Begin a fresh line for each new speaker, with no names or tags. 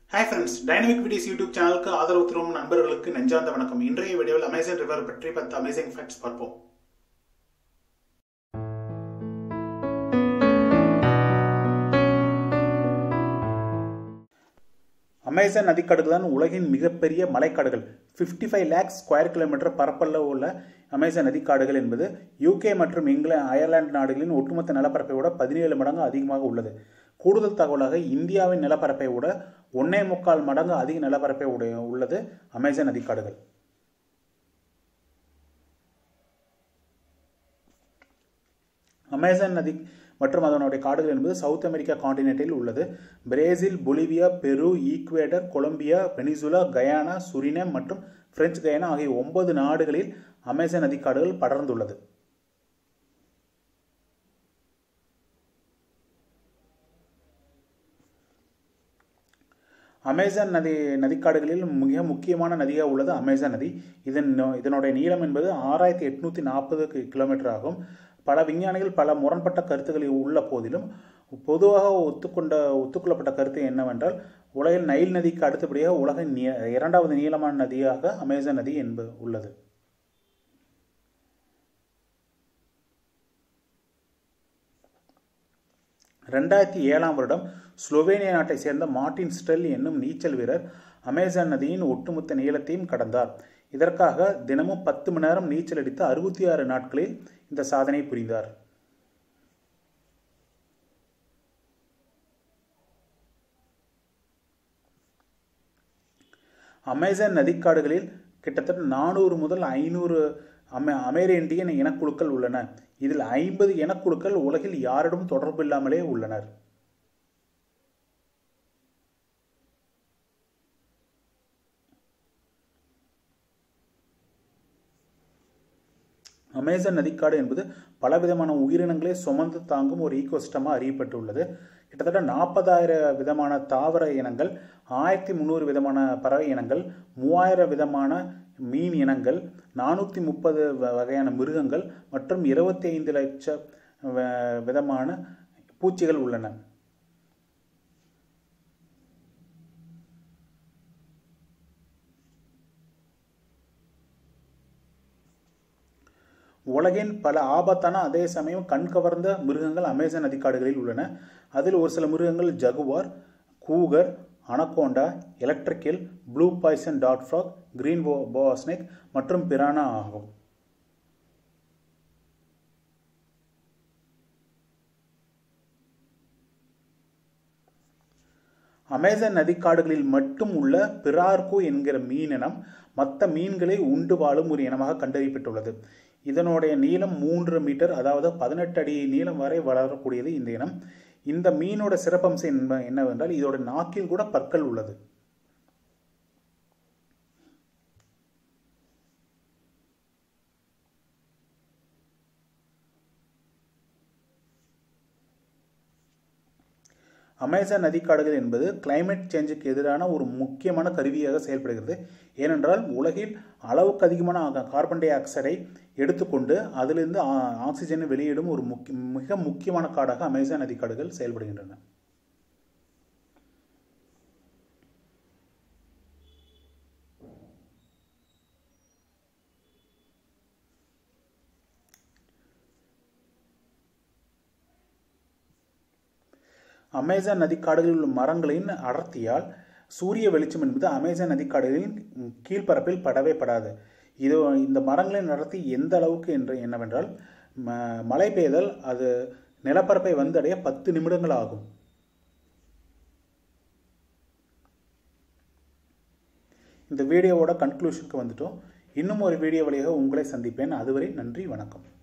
hi friends dynamic videos YouTube சேனலுக்கு ஆதரவு தரும் நண்பர்களுக்கு நெஞ்சார்ந்த வணக்கம் இன்றைய வீடியோவில் அமேசான் ரிவர் பற்றி பத்து அமேசிங் ஃபேக்ட்ஸ் பார்ப்போம் அமேசான் நதிக்காடுகள் தான் உலகின் மிகப்பெரிய மலைக்காடுகள் fifty five lakhs square kilometre பரப்பளவு உள்ள அமேசான் நதிக்காடுகள் என்பது யூகே மற்றும் இங்கிலாந்து அயர்லாந்து நாடுகளின் ஒட்டுமொத்த நிலப்பரப்பை விட பதினேழு மடங்கு அதிகமாக உள்ளது கூடுதல் தகவலாக இந்தியாவின் நிலப்பரப்பை விட ஒன்னே முக்கால் மடங்கு அதிக நிலப்பரப்பை உடைய உள்ளது அமேசான் நதிக்காடுகள் அமேசான் நதி மற்றும் அதனுடைய காடுகள் என்பது சவுத் அமெரிக்கா காண்டினென்ட்டில் உள்ளது Brazil Bolivia Peru Ecuador Colombia Venezuela Guyana Suriname மற்றும் பிரெஞ்சு கயானா ஆகிய ஒன்பது நாடுகளில் அமேசான் நதிக்காடுகள் படர்ந்துள்ளது அமேசான் நதி நதிக்காடுகளில் மிக முக்கியமான நதியாக உள்ளது அமேசான் நதி இதன் இதனுடைய நீளம் என்பது ஆறாயிரத்தி எட்நூற்றி நாற்பது கிலோமீட்டர் ஆகும் பல விஞ்ஞானிகள் பல முரண்பட்ட கருத்துக்களில் உள்ள போதிலும் பொதுவாக ஒத்துக்கொண்ட ஒத்துக்கொள்ளப்பட்ட கருத்து என்னவென்றால் உலகில் நைல் நதிக்கு அடுத்தபடியாக உலகின் இரண்டாவது நீளமான நதியாக அமேசான் நதி என்பது உள்ளது ரெண்டாயிரத்தி ஏழாம் வருடம் ஸ்லோவேனியா நாட்டை சேர்ந்த மார்டின் ஸ்டெல் என்னும் நீச்சல் வீரர் அமேசான் நதியின் ஒட்டுமொத்த நீளத்தையும் கடந்தார் இதற்காக தினமும் பத்து மணி நேரம் நீச்சல் அடித்து அறுபத்தி ஆறு நாட்களில் இந்த சாதனை புரிந்தார் அமேசான் நதிக்காடுகளில் கிட்டத்தட்ட நானூறு முதல் ஐநூறு அமெ அமெரிண்டியன் இனக்குழுக்கள் உள்ளன இதில் ஐம்பது இனக்குழுக்கள் உலகில் யாரிடம் தொடர்பு இல்லாமலே உள்ளனர் அமேசான் நதிக்காடு என்பது பலவிதமான உயிரினங்களை சுமந்து தாங்கும் ஒரு ஈகோசிஸ்டமாக அறியப்பட்டுள்ளது கிட்டத்தட்ட நாற்பதாயிரம் விதமான தாவர இனங்கள் ஆயிரத்தி முந்நூறு விதமான பறவை இனங்கள் மூவாயிரம் விதமான மீன் இனங்கள் நானூற்றி முப்பது வகையான மிருகங்கள் மற்றும் இருபத்தி ஐந்து லட்சம் விதமான பூச்சிகள் உள்ளன உலகின் பல ஆபத்தான அதே சமயம் கண் கவர்ந்த மிருகங்கள் அமேசான் நதிக்காடுகளில் உள்ளன அதில் ஒரு சில மிருகங்கள் jaguar cougar anaconda electrical blue poison dot frog green boa boa snake மற்றும் பிரானா ஆகும் அமேசான் நதிக்காடுகளில் மட்டும் உள்ள பிரார்கோ என்கிற மீனினம் மற்ற மீன்களை உண்டு வாழும் ஒரு இனமாக கண்டறியப்பட்டுள்ளது இதனுடைய நீளம் மூன்று மீட்டர் அதாவது பதினெட்டு அடி நீளம் வரை வளரக்கூடியது இந்த இனம் இந்த மீனோட சிறப்பம்சம் என்னவென்றால் இதோட நாக்கில் கூட பற்கள் உள்ளது அமேசான் நதிக்காடுகள் என்பது கிளைமேட் சேஞ்சுக்கு எதிரான ஒரு முக்கியமான கருவியாக செயல்படுகிறது ஏனென்றால் உலகில் அளவுக்கு அதிகமான கார்பன் டை ஆக்சைடை எடுத்துக்கொண்டு அதிலிருந்து ஆக்சிஜனை வெளியிடும் ஒரு முக்கிய மிக முக்கியமான காடாக அமேசான் நதிக்காடுகள் செயல்படுகின்றன அமேசான் நதிக்காடுகளில் உள்ள மரங்களின் அடர்த்தியால் சூரிய வெளிச்சம் என்பது அமேசான் நதிக்காடுகளின் கீழ்ப்பரப்பில் படவே படாது இது இந்த மரங்களின் அடர்த்தி எந்த அளவுக்கு என்று என்னவென்றால் மழை பெய்தல் அது நிலப்பரப்பை வந்தடைய பத்து நிமிடங்கள் ஆகும் இந்த வீடியோவோட கன்க்ளூஷனுக்கு வந்துட்டோம் இன்னும் ஒரு வீடியோ வழியாக உங்களை சந்திப்பேன் அதுவரை நன்றி வணக்கம்